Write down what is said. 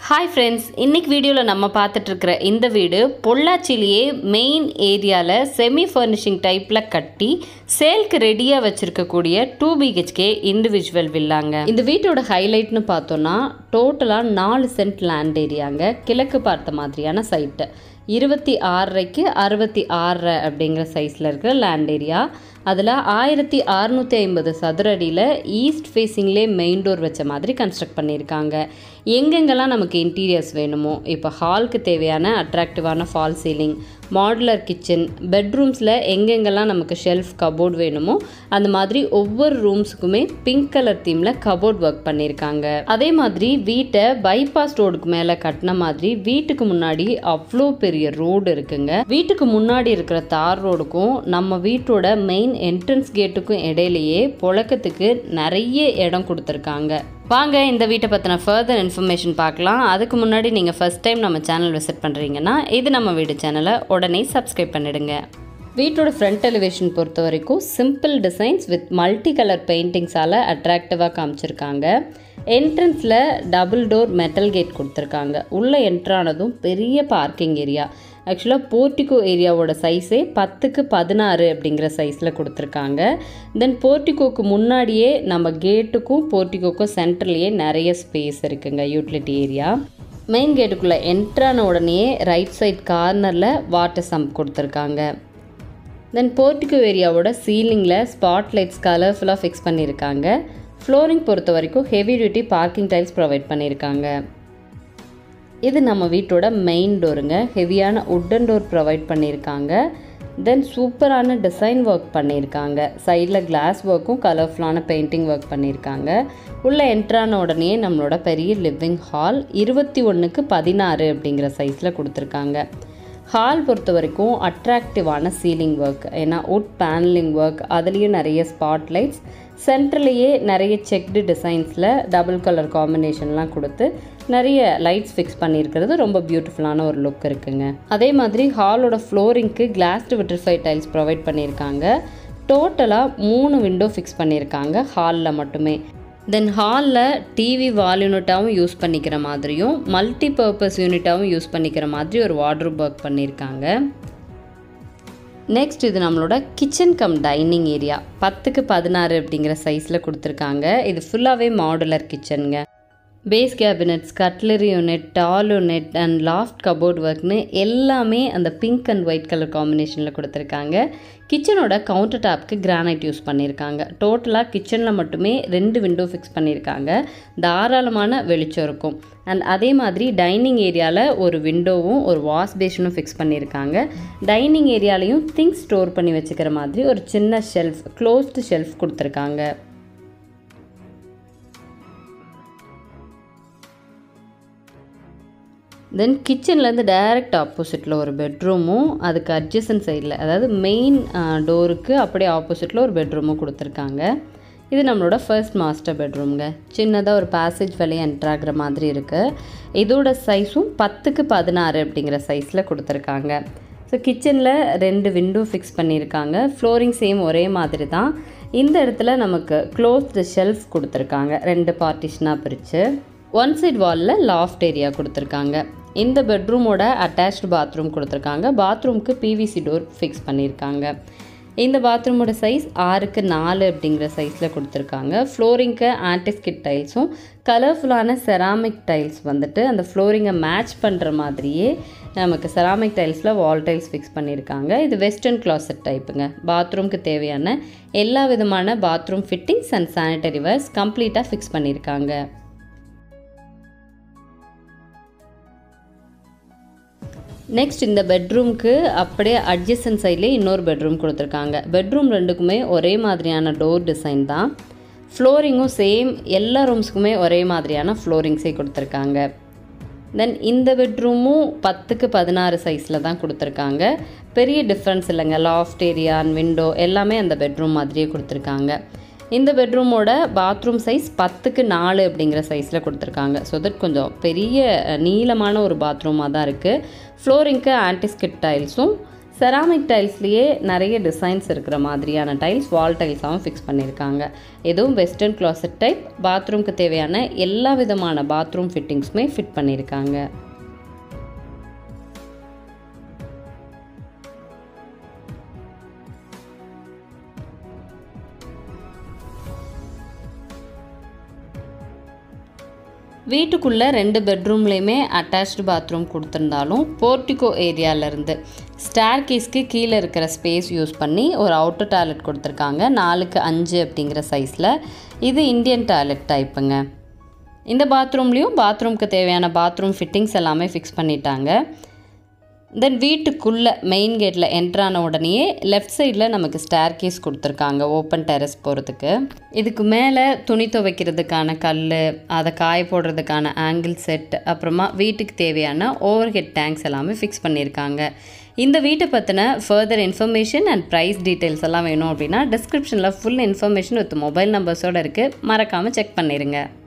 hi friends இன்னைக்கு வீடியோவில் நம்ம பார்த்துட்டு இருக்கிற இந்த வீடு பொள்ளாச்சிலேயே மெயின் ஏரியாவில் செமி ஃபர்னிஷிங் டைப்பில் கட்டி சேல்க்கு ரெடியாக வச்சுருக்கக்கூடிய டூ பிஹெச்கே இண்டிவிஜுவல் வில்லாங்க இந்த வீட்டோட ஹைலைட்னு பார்த்தோன்னா டோட்டலாக நாலு சென்ட் லேண்ட் ஏரியாங்க கிழக்கு பார்த்த மாதிரியான சைட்டு இருபத்தி ஆறரைக்கு அறுபத்தி ஆறரை அப்படிங்கிற சைஸில் இருக்கிற லேண்ட் ஏரியா அதில் ஆயிரத்தி அறநூற்றி ஐம்பது சதுர அடியில் ஈஸ்ட் ஃபேஸிங்லேயே மெயின் டோர் வச்ச மாதிரி கன்ஸ்ட்ரக்ட் பண்ணியிருக்காங்க எங்கெங்கெல்லாம் நமக்கு இன்டீரியர்ஸ் வேணுமோ இப்போ ஹாலுக்கு தேவையான அட்ராக்டிவான ஃபால் சீலிங் மாடுலர் கிச்சன் பெட்ரூம்ஸில் எங்கெங்கெல்லாம் நமக்கு ஷெல்ஃப் கபோர்ட் வேணுமோ அந்த மாதிரி ஒவ்வொரு ரூம்ஸுக்குமே பிங்க் கலர் தீமில் கபோர்ட் ஒர்க் பண்ணியிருக்காங்க அதே மாதிரி வீட்டை பைபாஸ் ரோடுக்கு மேலே கட்டின மாதிரி வீட்டுக்கு முன்னாடி அவ்வளோ பெரிய ரோடு இருக்குங்க வீட்டுக்கு முன்னாடி இருக்கிற தார் ரோடுக்கும் நம்ம வீட்டோட மெயின் என்ட்ரன்ஸ் கேட்டுக்கும் இடையிலேயே புழக்கத்துக்கு நிறைய இடம் கொடுத்துருக்காங்க வாங்க இந்த வீட்டை பற்றின ஃபர்தர் இன்ஃபர்மேஷன் பார்க்கலாம் அதுக்கு முன்னாடி நீங்கள் ஃபர்ஸ்ட் டைம் நம்ம சேனல் விசிட் பண்ணுறீங்கன்னா இது நம்ம வீடு சேனலை உடனே சப்ஸ்கிரைப் பண்ணிடுங்க வீட்டோட ஃப்ரண்ட் எலிவேஷன் பொறுத்த வரைக்கும் simple designs with multi colour பெயிண்டிங்ஸால் அட்ராக்டிவாக காமிச்சிருக்காங்க என்ட்ரன்ஸில் டபுள் டோர் மெட்டல் கேட் கொடுத்துருக்காங்க உள்ளே என்ட்ரானதும் பெரிய பார்க்கிங் ஏரியா ஆக்சுவலாக போர்ட்டிகோ ஏரியாவோட சைஸே பத்துக்கு பதினாறு அப்படிங்கிற சைஸில் கொடுத்துருக்காங்க தென் போர்ட்டிகோக்கு முன்னாடியே நம்ம கேட்டுக்கும் போர்ட்டிகோக்கும் சென்டர்லேயே நிறைய ஸ்பேஸ் இருக்குங்க யூட்டிலிட்டி ஏரியா மெயின் கேட்டுக்குள்ளே என்ட்ரான உடனே ரைட் சைட் கார்னரில் வாட்டர் சம்ப் கொடுத்துருக்காங்க தென் போர்ட்டிகோ ஏரியாவோட சீலிங்கில் ஸ்பாட் லைட்ஸ் கலர்ஃபுல்லாக ஃபிக்ஸ் பண்ணியிருக்காங்க ஃப்ளோரிங் பொறுத்த வரைக்கும் heavy duty parking tiles provide பண்ணியிருக்காங்க இது நம்ம வீட்டோட மெயின் டோருங்க ஹெவியான உட்டன் டோர் ப்ரொவைட் பண்ணியிருக்காங்க தென் சூப்பரான டிசைன் ஒர்க் பண்ணியிருக்காங்க சைடில் கிளாஸ் ஒர்க்கும் கலர்ஃபுல்லான பெயிண்டிங் ஒர்க் பண்ணியிருக்காங்க உள்ளே என்ட்ரான உடனே நம்மளோட பெரிய லிவிங் ஹால் இருபத்தி ஒன்றுக்கு பதினாறு அப்படிங்கிற சைஸில் கொடுத்துருக்காங்க ஹால் பொறுத்த வரைக்கும் அட்ராக்டிவான சீலிங் ஒர்க் ஏன்னா உட் பேனலிங் ஒர்க் அதுலேயும் நிறைய ஸ்பாட் லைட்ஸ் சென்ட்ரலையே நிறைய செக்டு டிசைன்ஸில் டபுள் கலர் காம்பினேஷன்லாம் கொடுத்து நிறைய லைட்ஸ் ஃபிக்ஸ் பண்ணியிருக்கிறது ரொம்ப பியூட்டிஃபுல்லான ஒரு லுக் இருக்குங்க அதே மாதிரி ஹாலோட ஃப்ளோரிங்க்கு கிளாஸ்டு விட்ரிஃபை டைல்ஸ் ப்ரொவைட் பண்ணியிருக்காங்க டோட்டலாக மூணு விண்டோ ஃபிக்ஸ் பண்ணியிருக்காங்க ஹாலில் மட்டுமே தென் ஹாலில் டிவி வால் யூனிட்டாகவும் யூஸ் பண்ணிக்கிற மாதிரியும் மல்டி பர்பஸ் யூனிட்டாகவும் யூஸ் பண்ணிக்கிற மாதிரி ஒரு வார்ட்ரூப் ஒர்க் பண்ணியிருக்காங்க நெக்ஸ்ட் இது நம்மளோட கிச்சன் கம் டைனிங் ஏரியா பத்துக்கு பதினாறு அப்படிங்கிற சைஸில் கொடுத்துருக்காங்க இது ஃபுல்லாகவே மாடுலர் கிச்சனுங்க base cabinets cutlery unit tall unit and loft cupboard ஒர்க்னு எல்லாமே அந்த பிங்க் அண்ட் ஒயிட் கலர் காம்பினேஷனில் கொடுத்துருக்காங்க கிச்சனோட கவுண்டர் டாப்க்கு கிரானைட் யூஸ் பண்ணியிருக்காங்க டோட்டலாக கிச்சனில் மட்டுமே ரெண்டு விண்டோ ஃபிக்ஸ் பண்ணியிருக்காங்க தாராளமான வெளிச்சம் இருக்கும் அண்ட் அதே மாதிரி டைனிங் ஏரியாவில் ஒரு விண்டோவும் ஒரு வாஷ் பேஷனும் ஃபிக்ஸ் பண்ணியிருக்காங்க டைனிங் ஏரியாலையும் திங்ஸ் ஸ்டோர் பண்ணி வச்சுக்கிற மாதிரி ஒரு சின்ன ஷெல்ஃப் க்ளோஸ்டு ஷெல்ஃப் கொடுத்துருக்காங்க தென் கிச்சன்லேருந்து டைரக்ட் ஆப்போசிட்டில் ஒரு பெட்ரூமும் அதுக்கு அட்ஜசன் சைடில் அதாவது மெயின் டோருக்கு அப்படியே ஆப்போசிட்டில் ஒரு பெட்ரூமும் கொடுத்துருக்காங்க இது நம்மளோட ஃபர்ஸ்ட் மாஸ்டர் பெட்ரூம்ங்க சின்னதாக ஒரு பேசேஜ் வழியாக என்ட்ராகிற மாதிரி இருக்குது இதோட சைஸும் பத்துக்கு பதினாறு அப்படிங்கிற சைஸில் கொடுத்துருக்காங்க ஸோ கிச்சனில் ரெண்டு விண்டோ ஃபிக்ஸ் பண்ணியிருக்காங்க ஃப்ளோரிங் சேம் ஒரே மாதிரி தான் இந்த இடத்துல நமக்கு க்ளோஸ்டு ஷெல்ஃப் கொடுத்துருக்காங்க ரெண்டு பார்ட்டிஷனாக பிரித்து ஒன் சைட் வாலில் லாஃப்ட் ஏரியா கொடுத்துருக்காங்க இந்த பெட்ரூமோட அட்டாச்டு பாத்ரூம் கொடுத்துருக்காங்க பாத்ரூம்க்கு பிவிசி டோர் ஃபிக்ஸ் பண்ணியிருக்காங்க இந்த பாத்ரூமோட சைஸ் ஆறுக்கு நாலு அப்படிங்கிற சைஸில் கொடுத்துருக்காங்க ஃப்ளோரிங்க்கு ஆன்டிஸ்கிட் டைல்ஸும் கலர்ஃபுல்லான செராமிக் டைல்ஸ் வந்துட்டு அந்த ஃப்ளோரிங்கை மேட்ச் பண்ணுற மாதிரியே நமக்கு செராமிக் டைல்ஸில் வால் டைல்ஸ் ஃபிக்ஸ் பண்ணியிருக்காங்க இது வெஸ்டர்ன் கிளாசட் டைப்புங்க பாத்ரூம்க்கு தேவையான எல்லா விதமான bathroom fittings and sanitary wares கம்ப்ளீட்டாக ஃபிக்ஸ் பண்ணியிருக்காங்க நெக்ஸ்ட் இந்த பெட்ரூம்க்கு அப்படியே அட்ஜஸ்டன் சைட்லேயே இன்னொரு பெட்ரூம் கொடுத்துருக்காங்க பெட்ரூம் ரெண்டுக்குமே ஒரே மாதிரியான டோர் டிசைன் தான் ஃப்ளோரிங்கும் சேம் எல்லா ரூம்ஸுக்குமே ஒரே மாதிரியான ஃப்ளோரிங்ஸே கொடுத்துருக்காங்க தென் இந்த பெட்ரூமும் பத்துக்கு பதினாறு சைஸில் தான் கொடுத்துருக்காங்க பெரிய டிஃப்ரென்ஸ் இல்லைங்க லாஃப்ட் ஏரியா அண்ட் விண்டோ எல்லாமே அந்த பெட்ரூம் மாதிரியே கொடுத்துருக்காங்க இந்த பெட்ரூமோட பாத்ரூம் சைஸ் பத்துக்கு நாலு அப்படிங்கிற சைஸில் கொடுத்துருக்காங்க ஸோ தட் கொஞ்சம் பெரிய நீளமான ஒரு பாத்ரூமாக தான் இருக்குது ஃப்ளோரிங்க்கு ஆன்டிஸ்கிட் டைல்ஸும் செராமிக் டைல்ஸ்லேயே நிறைய டிசைன்ஸ் இருக்கிற மாதிரியான டைல்ஸ் வால் டைல்ஸாகவும் ஃபிக்ஸ் பண்ணியிருக்காங்க இதுவும் வெஸ்டர்ன் க்ளாசட் டைப் பாத்ரூம்க்கு தேவையான எல்லா விதமான பாத்ரூம் ஃபிட்டிங்ஸுமே ஃபிட் பண்ணியிருக்காங்க வீட்டுக்குள்ளே ரெண்டு பெட்ரூம்லேயுமே அட்டாச்டு பாத்ரூம் கொடுத்துருந்தாலும் போர்ட்டிகோ ஏரியாவிலேருந்து ஸ்டார் கேஸ்க்கு கீழே இருக்கிற ஸ்பேஸ் யூஸ் பண்ணி ஒரு அவுட்டர் டாய்லெட் கொடுத்துருக்காங்க நாலுக்கு அஞ்சு அப்படிங்கிற சைஸில் இது இந்தியன் டாய்லெட் டைப்புங்க இந்த பாத்ரூம்லேயும் பாத்ரூம்க்கு தேவையான பாத்ரூம் ஃபிட்டிங்ஸ் எல்லாமே ஃபிக்ஸ் பண்ணிட்டாங்க தென் வீட்டுக்குள்ளே மெயின் கேட்டில் என்ட்ரான உடனேயே லெஃப்ட் சைடில் நமக்கு ஸ்டேர் கேஸ் கொடுத்துருக்காங்க ஓப்பன் டெரஸ் போகிறதுக்கு இதுக்கு மேலே துணி துவைக்கிறதுக்கான கல் அதை காய போடுறதுக்கான ஆங்கிள் செட் அப்புறமா வீட்டுக்கு தேவையான ஓவர் ஹெட் டேங்க்ஸ் எல்லாமே ஃபிக்ஸ் பண்ணியிருக்காங்க இந்த வீட்டை பற்றின further information and price details எல்லாம் வேணும் அப்படின்னா டிஸ்கிரிப்ஷனில் ஃபுல் இன்ஃபர்மேஷன் வித் மொபைல் நம்பர்ஸோடு இருக்குது மறக்காமல் செக் பண்ணிடுங்க